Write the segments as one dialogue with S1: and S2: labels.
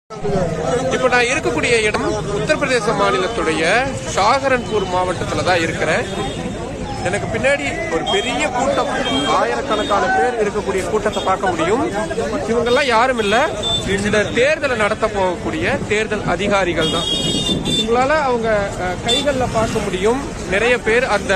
S1: இப்போ நான் இருக்கக்கூடிய இடம் உத்தரப்பிரதேச மாநிலத்துடைய ஷாகரன்பூர் மாவட்டத்தில் தான் இருக்கிறேன் எனக்கு பின்னாடி ஒரு பெரிய கூட்டம் ஆயிரக்கணக்கான பேர் இருக்கக்கூடிய கூட்டத்தை பார்க்க முடியும் இவங்கெல்லாம் யாரும் இல்ல இந்த தேர்தலை நடத்த போகக்கூடிய தேர்தல் அதிகாரிகள் தான் உங்களால அவங்க அஹ், கைகள்ல பார்க்க முடியும் நிறைய பேர் அந்த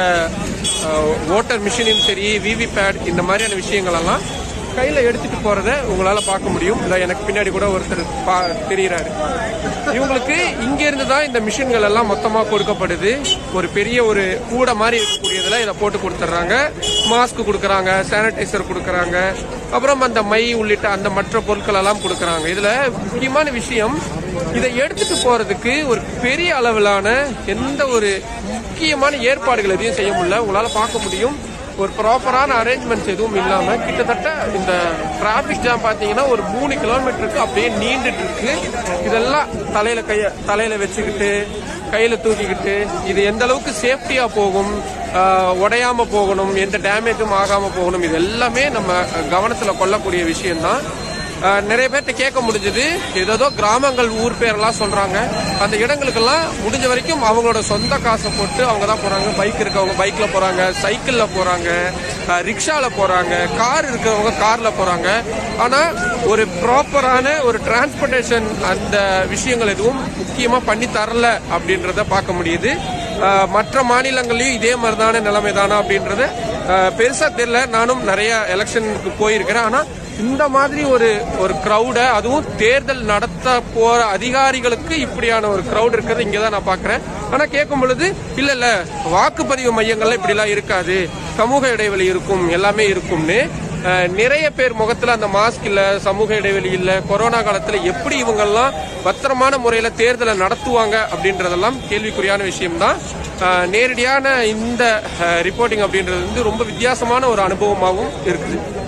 S1: ஓட்டர் மிஷினும் சரி விவிபேட் இந்த மாதிரியான விஷயங்கள் எல்லாம் கையில எடுத்துட்டு போறத உங்களால பார்க்க முடியும் இல்ல எனக்கு பின்னாடி கூட ஒருத்தர் பா- தெரியறாரு இவங்களுக்கு இங்க இருந்து தான் இந்த மிஷின்கள் எல்லாம் மொத்தமா கொடுக்கப்படுது ஒரு பெரிய ஒரு கூட மாதிரி இருக்கக்கூடியதுல இதை போட்டு கொடுத்துட்றாங்க மாஸ்க் கொடுக்கறாங்க சானிடைசர் கொடுக்கறாங்க அப்புறம் அந்த மை உள்ளிட்ட அந்த மற்ற பொருட்கள் எல்லாம் கொடுக்கறாங்க இதுல முக்கியமான விஷயம் இதை எடுத்துட்டு போறதுக்கு ஒரு பெரிய அளவிலான எந்த ஒரு முக்கியமான ஏற்பாடுகள் எதையும் செய்ய முடியல உங்களால பார்க்க முடியும் ஒரு ப்ராப்பரான அரேஞ்ச்மெண்ட்ஸ் எதுவும் இல்லாம கிட்டத்தட்ட இந்த டிராபிக் ஜாம் பாத்தீங்கன்னா ஒரு மூணு கிலோமீட்டருக்கு அப்படியே நீண்டுட்டு இருக்கு இதெல்லாம் தலையில கைய தலையில வச்சுக்கிட்டு கையில தூக்கிக்கிட்டு இது எந்த அளவுக்கு சேஃப்டியா போகும் ஆஹ், உடையாம போகணும் எந்த டேமேஜும் ஆகாம போகணும் இது எல்லாமே நம்ம கவனத்துல கொள்ளக்கூடிய விஷயம்தான் ஆஹ், நிறைய பேர்ட்ட கேட்க முடிஞ்சது ஏதோ கிராமங்கள் ஊர் பேரெல்லாம் சொல்றாங்க அந்த இடங்களுக்கெல்லாம் முடிஞ்ச வரைக்கும் அவங்களோட சொந்த காசை போட்டு அவங்க தான் போறாங்க பைக் இருக்கவங்க பைக்ல போறாங்க சைக்கிள்ல போறாங்க ஆஹ், ரிக்ஷால போறாங்க கார் இருக்கிறவங்க கார்ல போறாங்க ஆனா ஒரு ப்ராப்பரான ஒரு டிரான்ஸ்போர்ட்டேஷன் அந்த விஷயங்கள் எதுவும் முக்கியமா பண்ணி தரல அப்படின்றத பார்க்க முடியுது ஆஹ், மற்ற மாநிலங்கள்லயும் இதே மாதிரிதான நிலைமை தானா அப்படின்றத ஆஹ், பெருசா தெரியல நானும் நிறைய எலெக்ஷனுக்கு போயிருக்கிறேன் ஆனா இந்த மாதிரி ஒரு ஒரு கிரௌட அதுவும் தேர்தல் நடத்த போற அதிகாரிகளுக்கு இப்படியான ஒரு கிரௌட் இருக்கிறது இங்க தான் நான் பாக்குறேன் ஆனா கேட்கும் பொழுது இல்ல இல்ல வாக்குப்பதிவு மையங்கள்ல இப்படி எல்லாம் இருக்காது சமூக இடைவெளி இருக்கும் எல்லாமே இருக்கும்னு அஹ், நிறைய பேர் முகத்துல அந்த மாஸ்க் இல்ல சமூக இடைவெளி இல்ல கொரோனா காலத்துல எப்படி இவங்கெல்லாம் பத்திரமான முறையில தேர்தலை நடத்துவாங்க அப்படின்றதெல்லாம் கேள்விக்குறியான விஷயம்தான் அஹ், நேரடியான இந்த ரிப்போர்ட்டிங் அப்படின்றது வந்து ரொம்ப வித்தியாசமான ஒரு அனுபவமாகவும் இருக்குது